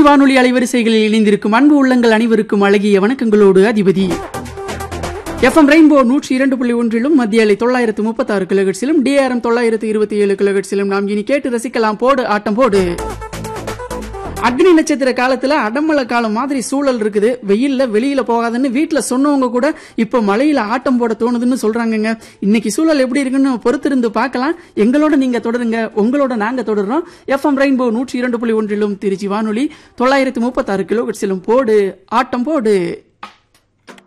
வானொலி அலைவரிசைகளில் இணைந்திருக்கும் அன்பு உள்ளங்கள் அனைவருக்கும் அழகிய வணக்கங்களோடு அதிபதி எஃப்எம் ரெயின்போ நூற்றி இரண்டு புள்ளி ஒன்றிலும் மத்திய அலை தொள்ளாயிரத்து முப்பத்தாறு கிலோகட்ஸிலும் டிஆர்எம் தொள்ளாயிரத்து இருபத்தி ஏழு கிலோகட்ஸிலும் நாம் இனி கேட்டு ரசிக்கலாம் போடு ஆட்டம் போடு அக்னி நட்சத்திர காலத்துல அடமழை காலம் மாதிரி சூழல் இருக்குது வெயில்ல வெளியில போகாதுன்னு வீட்டுல சொன்னவங்க கூட இப்ப மழையில ஆட்டம் போட தோணுதுன்னு சொல்றாங்கங்க இன்னைக்கு சூழல் எப்படி இருக்குன்னு பொறுத்திருந்து பார்க்கலாம் எங்களோட நீங்க தொடருங்க உங்களோட நாங்க தொடர்றோம் எஃப்எம் ரெயின்போ நூற்றி இரண்டு புள்ளி ஒன்றிலும் திருச்சி வானொலி தொள்ளாயிரத்து முப்பத்தாறு கிலோகிட்ஸிலும் போடு ஆட்டம் போடு